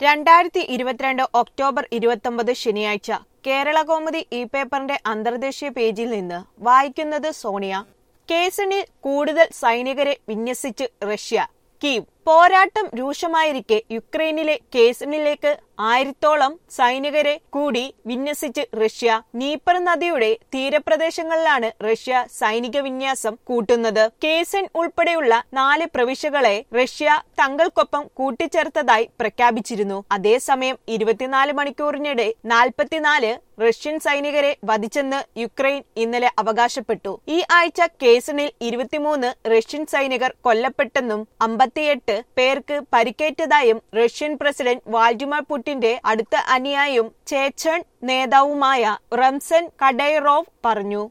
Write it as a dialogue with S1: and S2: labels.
S1: രണ്ടായിരത്തി ഇരുപത്തിരണ്ട് ഒക്ടോബർ ഇരുപത്തൊമ്പത് ശനിയാഴ്ച കേരള കൗമുദി ഈ പേപ്പറിന്റെ അന്തർദേശീയ പേജിൽ നിന്ന് വായിക്കുന്നത് സോണിയ കേസണിൽ കൂടുതൽ സൈനികരെ വിന്യസിച്ച് റഷ്യ കീവ് പോരാട്ടം രൂക്ഷമായിരിക്കെ യുക്രൈനിലെ കേസണിലേക്ക് ആയിരത്തോളം സൈനികരെ കൂടി വിന്യസിച്ച് റഷ്യ നീപ്പർ നദിയുടെ തീരപ്രദേശങ്ങളിലാണ് റഷ്യ സൈനിക വിന്യാസം കൂട്ടുന്നത് കേസൺ ഉൾപ്പെടെയുള്ള നാല് പ്രവിശ്യകളെ റഷ്യ തങ്ങൾക്കൊപ്പം കൂട്ടിച്ചേർത്തതായി പ്രഖ്യാപിച്ചിരുന്നു അതേസമയം ഇരുപത്തിനാല് മണിക്കൂറിനിടെ നാൽപ്പത്തിനാല് റഷ്യൻ സൈനികരെ വധിച്ചെന്ന് യുക്രൈൻ ഇന്നലെ അവകാശപ്പെട്ടു ഈ ആഴ്ച കേസണിൽ ഇരുപത്തിമൂന്ന് റഷ്യൻ സൈനികർ കൊല്ലപ്പെട്ടെന്നും അമ്പത്തിയെട്ട് പേർക്ക് പരിക്കേറ്റതായും റഷ്യൻ പ്രസിഡന്റ് വാൾഡിമർ പുടിന്റെ അടുത്ത അനുയായും ചേച്ചൺ നേതാവുമായ റംസൻ കഡൈറോവ് പറഞ്ഞു